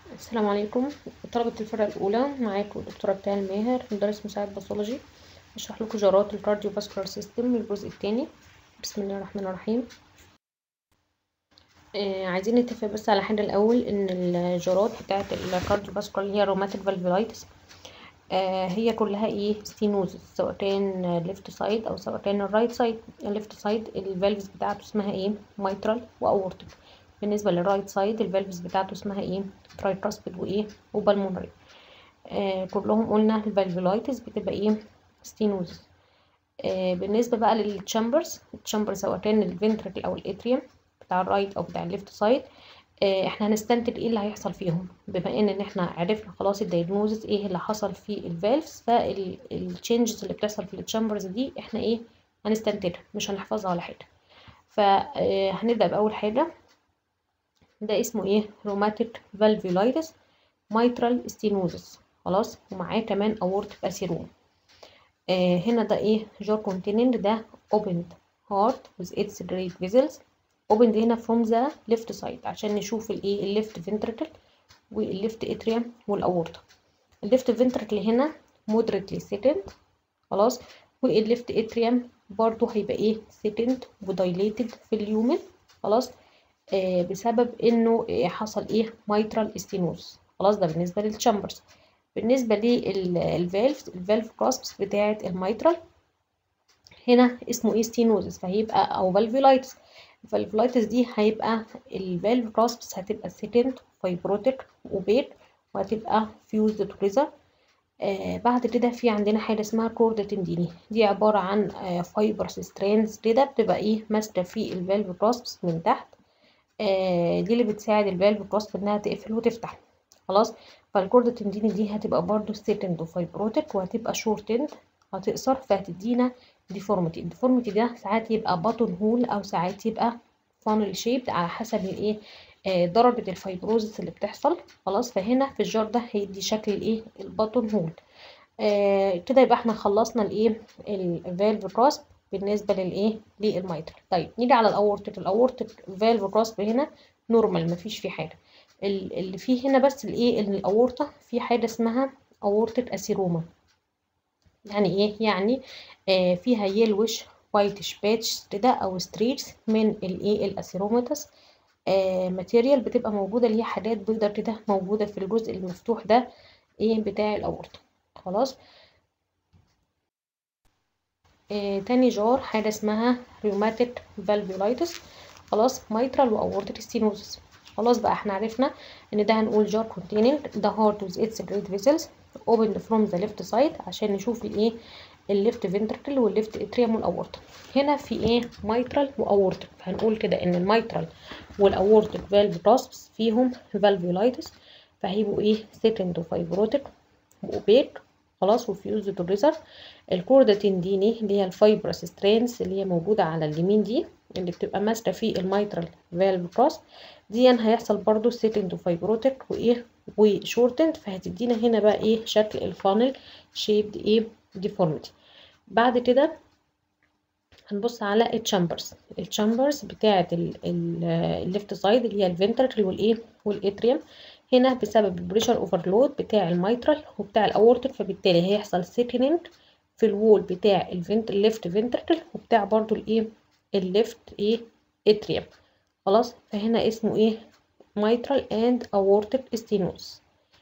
السلام عليكم طلبة الفرقة الأولى معاكم الدكتورة بتاع الماهر مدرس مساعد باثولوجي هشرح لكم جرات الكارديو فاسكولار سيستم الجزء الثاني بسم الله الرحمن الرحيم آه عايزين نتفق بس على حاجة الأول إن الجرات بتاعة الكارديو فاسكولار اللي هي روماتيك فالفولايتس آه هي كلها ايه ستينوزس سواء كان ليفت سايد أو سواء كان الرايت سايد الليفت سايد الفالفز بتاعته اسمها ايه مايترال وأورتيك بالنسبة للرايت سايد الفالفز بتاعته اسمها ايه ترايتراسبيد وايه وبالمونري آه كلهم قلنا الفالفولايتس بتبقى ايه ستينوزس آه بالنسبة بقى للتشامبرز التشامبر سواء كان الفنتركل او الاتريوم بتاع الرايت او بتاع الليفت سايد آه احنا هنستنتج ايه اللي هيحصل فيهم بما ان ان احنا عرفنا خلاص الدايجنوزس ايه اللي حصل في الفالفز فالتشينجز اللي بتحصل في التشامبرز دي احنا ايه هنستنتجها مش هنحفظها ولا حاجة فهنبدأ بأول حاجة ده اسمه ايه روماتيك فالفولايتس مايترال ستينوزس خلاص ومعاه كمان اورتيك اسيروم آه هنا ده ايه جار كونتيننت ده opened heart with its great vessels opened هنا from the left side عشان نشوف الايه الليفت ventricle والليفت اتريوم والاورطه الليفت ventricle هنا moderately thickened خلاص والليفت اتريوم برضو هيبقى ايه thickened ودايليتد في اليومن خلاص آه بسبب انه آه حصل ايه مايترال ستينوز خلاص ده بالنسبه للتشامبرز بالنسبه للفالف الفالف كراسبس بتاعه المايترال هنا اسمه ايه ستينوزس فهيبقى او فالفولايتس الفالفولايتس دي هيبقى الفالف كراسبس هتبقى سيتنت فايبروتيك وبيت وهتبقى فيوزد توريزر آه بعد كده في عندنا حاجه اسمها كوردا تنديني دي عباره عن آه فايبرس سترينز كده بتبقى ايه ماسكه في الفالف كراسبس من تحت آه دي اللي بتساعد الفالف كراسب انها تقفل وتفتح خلاص فالكورد تندين دي هتبقى برضو ستيتند وفايبروتك وهتبقى شورتند هتقصر فهتدينا ديفورميتي الديفورميتي ده ساعات يبقى باتون هول او ساعات يبقى فانل شيب على حسب الايه آه درجة الفايبروزس اللي بتحصل خلاص فهنا في الجار ده هيدي شكل الايه الباتون هول آه كده يبقى احنا خلصنا الايه الفالف كراسب بالنسبه للايه للميترال طيب نيجي على الاورتيك الاورتيك فالف كراسب هنا نورمال مفيش فيه حاجه اللي فيه هنا بس الايه ان الاورطه في حاجه اسمها اورتيك اسيروما يعني ايه يعني آه فيها يلوش وايتش باتش كده او ستريتس من الايه الاسيروماتس آه ماتيريال بتبقى موجوده اللي هي حاجات بيضه كده موجوده في الجزء المفتوح ده ايه بتاع الاورطه خلاص آه تاني جار حاجة اسمها ريوماتيك فالفولايتس خلاص مايترال واورتيك ستينوزس خلاص بقى احنا عرفنا ان ده هنقول جار containing the heart with its great vessels opened from the left side عشان نشوف الايه الليفت فنتركل والليفت اتريوم والاورطة هنا في ايه مايترال واورتيك فهنقول كده ان المايترال والاورتيك فالف كراسبس فيهم فالفولايتس فهيبقوا ايه سيتند وفايبروتيك واوبيك خلاص وفيوز توريزر الكوردا تنديني اللي هي الفايبرس سترينز اللي هي موجودة على اليمين دي اللي بتبقى ماسكة في الميترال فالف كروس دي هيحصل برضو سيتند وفايبروتك وايه وشورتند فهتدينا هنا بقى ايه شكل الفانل شيبد ايه ديفورميتي بعد كده هنبص على التشامبرز التشامبرز بتاعة الليفت سايد اللي هي الفنتركل والايه والاتريوم هنا بسبب البريشر اوفرلود بتاع الميترال وبتاع الاورتيك فبالتالي هيحصل سيتنينج في الوول بتاع الفنت الليفت فنتركل وبتاع برضو الايه الليفت ايه اتريوم خلاص فهنا اسمه ايه mitral and aortic stenosis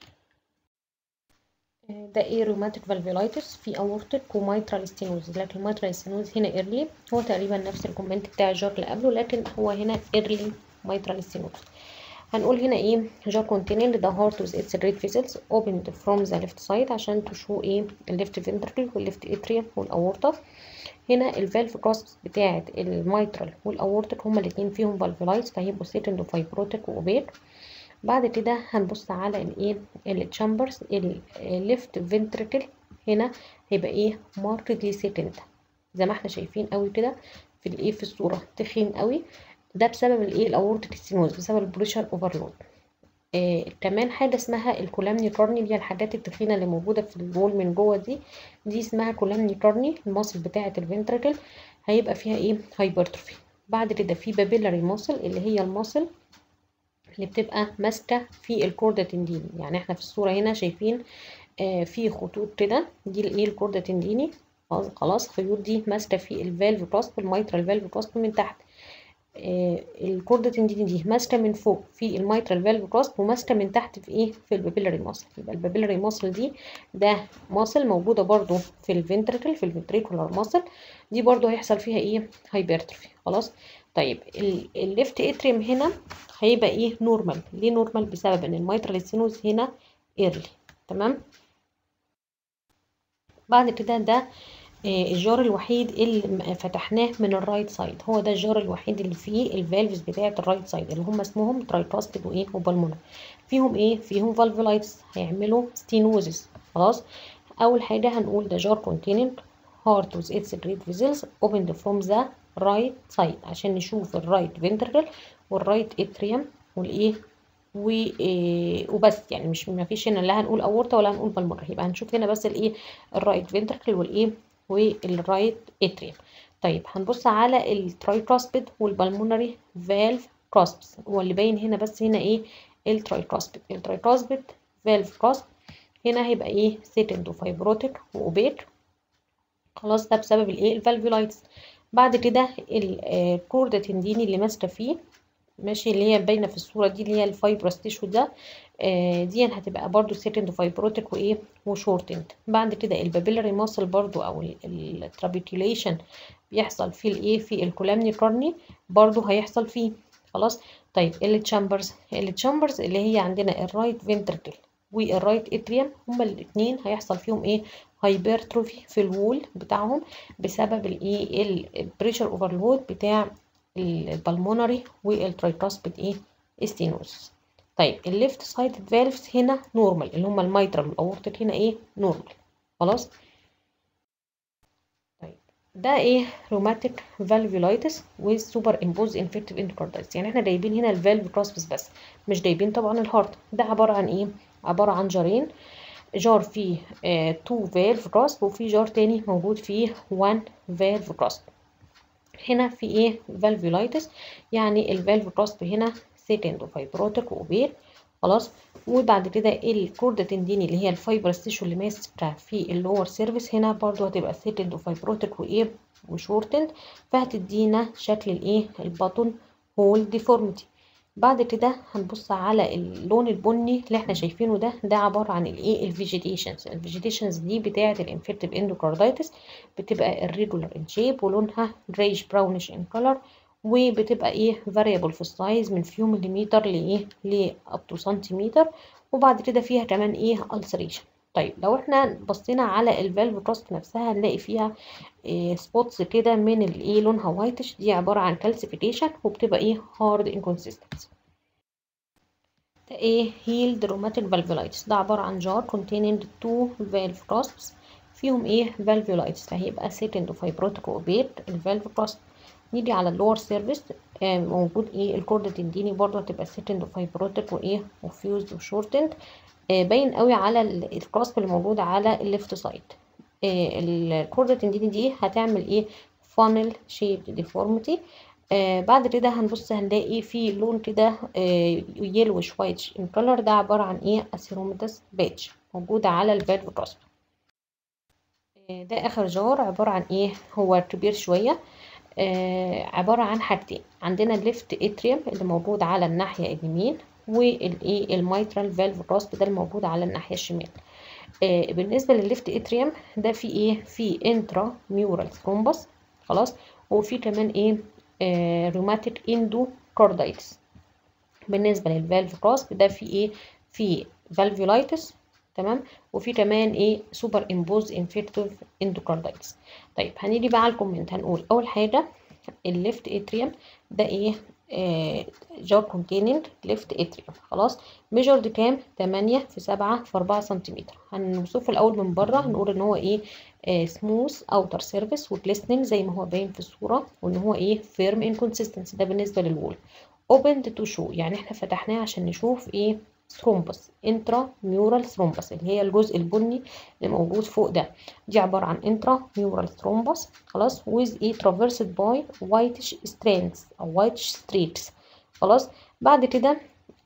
ده ايه روماتيك فالفولايتس في اورتيك وميترال ستينوز لكن الميترال ستينوز هنا ايرلي هو تقريبا نفس الكومنت بتاع الجار اللي قبله لكن هو هنا ايرلي ميترال ستينوز هنقول هنا ايه jar containing the heart with its great vessels opened from the left side عشان تشو ايه الليفت ventricle والليفت اتريوم والاورطة هنا الفالف كراسبس بتاعة الميترال والاورتيك هما الاتنين فيهم فالفولايتس فهيبقوا سيتند وفايبروتيك واوبيك بعد كده هنبص على الايه التشامبرز الليفت ventricle هنا هيبقى ايه markedly سيتند زي ما احنا شايفين قوي كده في الايه في الصورة تخين قوي ده بسبب الايه الاورتيك ستينوز بسبب البريشر اوفرلود آه كمان حاجه اسمها الكولامني كورني اللي هي الحاجات التخينه اللي موجوده في الوول من جوه دي دي اسمها كولامني كورني الماسل بتاعه الفنتركل هيبقى فيها ايه هايبرتروفي بعد كده في بابيلاري ماسل اللي هي الماسل اللي بتبقى ماسكة في الكوردة تنديني يعني احنا في الصورة هنا شايفين آه في خطوط كده دي الايه الكوردة تنديني خلاص الخيوط دي ماسكة في الفالف كلاسب الميترال فالف كلاسب من تحت آه الكوردة تنديني دي ماسكة من فوق في الميترال فالف كلاسب وماسكة من تحت في ايه في البابيلاري ماسل يبقى البابيلاري ماسل دي ده ماسل موجودة برضو في الفنتريكل في الفنتريكولار ماسل دي برضو هيحصل فيها ايه هايبرتروفي خلاص طيب الليفت اتريم هنا هيبقى ايه نورمال ليه نورمال بسبب ان الميترال ستينوز هنا ايرلي تمام بعد كده ده الجار الوحيد اللي فتحناه من الرايت سايد هو ده الجار الوحيد اللي فيه الفالفز بتاعه الرايت سايد اللي هم اسمهم ترايكاستد وايه وبالمونر فيهم ايه فيهم فالفولايتس هيعملوا ستينوزس خلاص اول حاجه هنقول ده جار containing heart with its great vessels opened from the right side عشان نشوف الرايت ventricle والرايت اتريوم والايه و إيه وبس يعني مش ما فيش هنا لا هنقول اورطه ولا هنقول بالمره يبقى هنشوف هنا بس الايه الرايت فنتركل والايه والرايت اتريوم طيب هنبص على الترايكاسبيد والبلمونري فالف كراسبس هو اللي باين هنا بس هنا ايه الترايكاسبيد الترايكاسبيد فالف كراسب هنا هيبقى ايه سيتند وفايبروتيك واوبيك خلاص ده بسبب الايه الفالفولايتس بعد كده الكوردة تنديني اللي ماسكه فيه ماشي اللي هي باينه في الصوره دي اللي هي الفايبرس تيشو ده آه دي هتبقى برضو سيتند فايبروتيك وايه وشورتند بعد كده البابيلاري ماسل برضو او الترابيكيوليشن بيحصل فيه الايه في الكولامني كارني برضو هيحصل فيه خلاص طيب التشامبرز التشامبرز اللي هي عندنا الرايت فنتركل والرايت اتريوم هما الاثنين هيحصل فيهم ايه هايبرتروفي في الوول بتاعهم بسبب الايه البريشر اوفرلود بتاع البلمونري والترايكاسبيد ايه ستينوس طيب الليفت سايد فالفز هنا نورمال اللي هم الميترال والاورتيك هنا ايه نورمال خلاص طيب ده ايه روماتيك فالفولايتس وسوبر امبوز انفكتيف اندوكاردايتس يعني احنا جايبين هنا الفالف كراسبس بس مش جايبين طبعا الهارت ده عباره عن ايه عباره عن جارين جار فيه 2 فالف كراسب وفي جار تاني موجود فيه 1 فالف كراسب هنا في ايه فالفولايتس يعني الفالف كراسب هنا سيكند وفايبروتيك واوبير خلاص وبعد كده الكوردة تنديني اللي هي الفايبرس تيشو اللي ماسكه في اللور سيرفيس هنا برضو هتبقى سيكند وفايبروتيك وايه وشورتند فهتدينا شكل الايه البطن هول ديفورميتي بعد كده هنبص على اللون البني اللي احنا شايفينه ده ده عباره عن الايه الفيجيتيشنز الفيجيتيشنز دي بتاعه الانفكتيف اندوكاردايتس بتبقى irregular in shape ولونها grayish brownish in color وبتبقى ايه variable في السايز من فيو مليمتر لايه ل up to سنتيمتر وبعد كده فيها كمان ايه ulceration طيب لو احنا بصينا على الفالف كراست نفسها هنلاقي فيها إيه سبوتس كده من الايه لونها وايتش دي عباره عن كالسيفيكيشن وبتبقى ايه هارد انكونسيستنس ده ايه هيلد روماتيك فالفولايتس ده عباره عن جار containing two valve clasps فيهم ايه فالفولايتس فهيبقى سيكند وفايبروتيك وبيت الفالف كراست نيجي على اللور سيرفيس آه موجود ايه الكوردة تنديني برضه هتبقى سيكند وفايبروتيك وايه وفيوزد وشورتند آه باين قوي على الكراسب اللي موجود على الليفت سايد آه الكوردة تنديني دي هتعمل ايه فانل شيب ديفورميتي آه بعد كده هنبص هنلاقي في لون كده آه يلوش وايتش ان كلر ده عبارة عن ايه اسيروميتاس باتش موجودة على الفالف كراسب آه ده اخر جار عبارة عن ايه هو كبير شوية آه عبارة عن حاجتين عندنا الليفت اتريوم اللي موجود على الناحية اليمين والايه الميترال فالف كراسب ده الموجود على الناحية الشمال آه بالنسبة للليفت اتريوم ده في ايه في انترا ميورال ثرومبس خلاص وفي كمان ايه آه روماتيك اندو كاردايتس بالنسبة للفالف كراسب ده في ايه في فالفولايتس تمام وفي كمان ايه سوبر امبوز انفكتيف اندوكاردايتس طيب هنيجي بقى على الكومنت هنقول اول حاجه الليفت اتريوم ده ايه آه جار كونتيننج ليفت اتريوم خلاص ميجرد كام 8 في 7 في 4 سنتيمتر هنوصفه الاول من بره هنقول ان هو ايه آه سموث اوتر سيرفيس وجليسننج زي ما هو باين في الصوره وان هو ايه فيرم انكونسيستنسي ده بالنسبه للوول اوبند تو شو يعني احنا فتحناه عشان نشوف ايه ثرومبس انترا ميورال ثرومبس اللي هي الجزء البني اللي موجود فوق ده دي عباره عن انترا ميورال ثرومبس خلاص with ايه traversed by whitish strands او whitish streaks خلاص بعد كده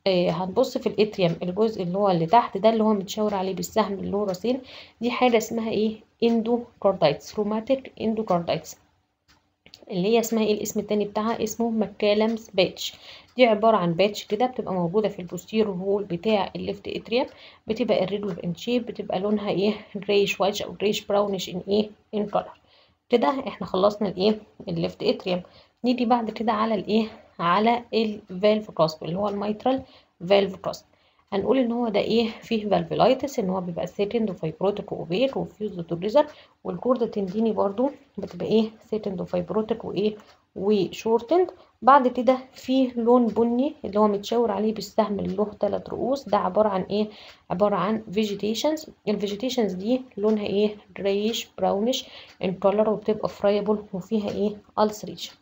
آه هنبص في الاتريوم الجزء اللي هو اللي تحت ده اللي هو متشاور عليه بالسهم اللي له راسين دي حاجه اسمها ايه اندوكاردايتس روماتيك اندوكاردايتس اللي هي اسمها ايه الاسم التاني بتاعها اسمه مكالمز باتش دي عبارة عن باتش كده بتبقى موجودة في البوستيرور وول بتاع الليفت اتريم بتبقى irregular in shape بتبقى لونها ايه جريش وايتش او جريش براونش ان ايه ان color كده احنا خلصنا الايه الليفت اتريم نيجي بعد كده على الايه على الفالف كاسب اللي هو الميترال فالف كاسب هنقول ان هو ده ايه فيه فالفولايتس ان هو بيبقى سيتند وفايبروتيك واوبيك وفيوزد تو ريزر والكورد تنديني برضو بتبقى ايه سيتند وفايبروتيك وايه وشورتند بعد كده فيه لون بني اللي هو متشاور عليه بالسهم اللي له ثلاث رؤوس ده عبارة عن ايه عبارة عن فيجيتيشنز الفيجيتيشنز دي لونها ايه جريش براونش ان كولر وبتبقى فرايبل وفيها ايه ulceration